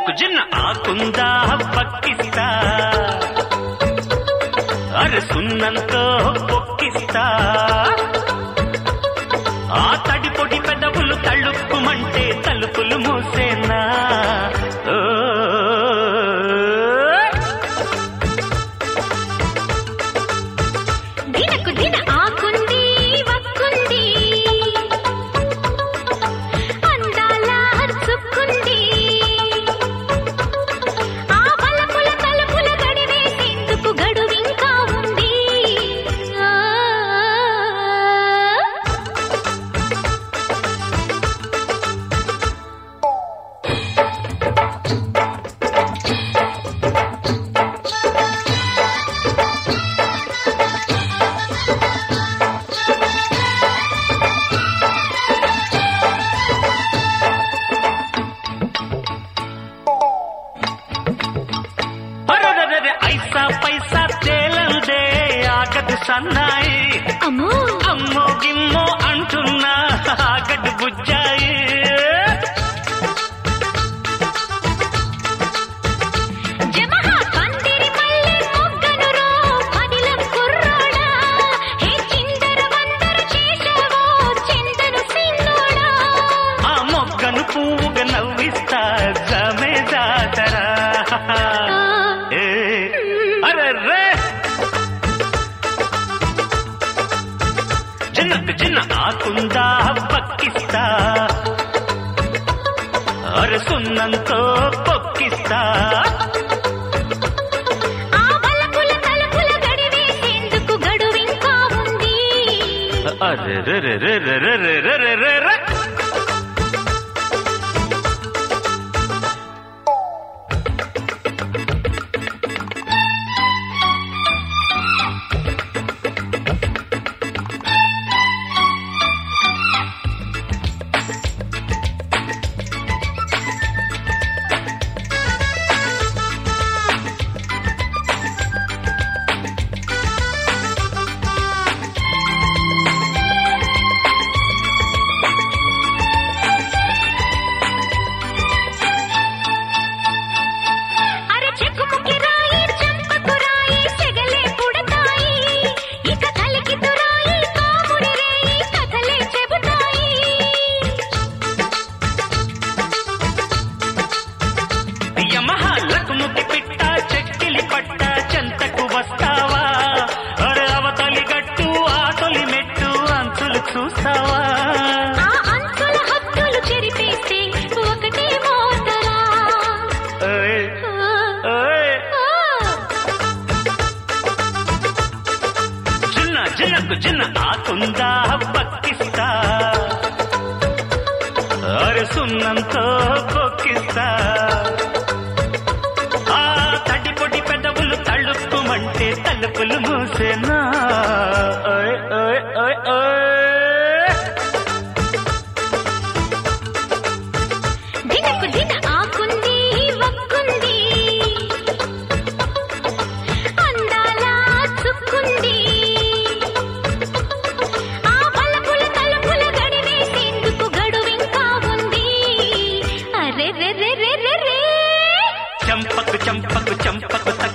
జిన్నకు జిన్న ఆకుందా పక్కిస్తా అరే సున్నంతో పొక్కిస్తా ఆ తడి పొడి పెదవులు తళుక్కుమంటే తలుపులు మూసేనా ఓ దినకు దిన ఆకుంది వక్కుంది అందాల హర్చుకుంది ఆ వలపుల తలుపుల గడివేసేందుకు గడువింకా ఉంది ఆ అరరరరె ఐసా పైసా తేలందే ఆగదు సన్నాయి అమ్మో అమ్మో గిమ్మో అంటున్నా ఆగదు బుజ్జాయి జమహా పందిరి మల్లె మొగ్గను రో పదిలం కుర్రోడా హే చిందర వందర చేశావో చందను సిన్నోడా ఆ మొగ్గను పువ్వుగా నవ్విస్తా జమే జాతరా ఏ అరర్రే చిన్నకు చిన్న ఆకుందా పక్కిస్తా అరసున్నంతో పొక్కిస్తా ఆ వలపుల తలుపుల గడివేసేందుకు గడువింకా ఉంది అరెరెరెరెరెరెరెరెరెరెరె. అర చెక్కుముకి రాయి చంపకు రాయి సెగలే పుడతాయి ఇక కలికి తురాయి కాముడి రేయి కథలే చెబుతాయి యమహాలకు ముద్ది పిట్ట చెక్కిలి పట్ట చెంతకు వస్తావా అరే అవతలి గట్టు ఆతలి మెట్టు అంచులు చూస్తావా ఆ అంచుల హద్దులు చెరిపేస్తే ఒకటే మోతరా ఓయ్, ఆ, ఓయ్. ఆ. చిన్న చిన్నకు చిన్న ఆకుందా పక్కిస్తా అరే సున్నంతో పొక్కిస్తా ఆ తడి పొడి పెదవులు తళుక్కుమంటే తలుపులు మూసేనా ఓయ్, ఓయ్, ఓయ్, ఓయ్. దినకు దిన ఆకుంది వక్కుంది అందాల చుక్కుంది ఆ వలపుల తలుపుల గడివేసేందుకు గడువింకా ఉంది అరెరెరెరెరెరే చంపకు చంపకు చంపకు తక్క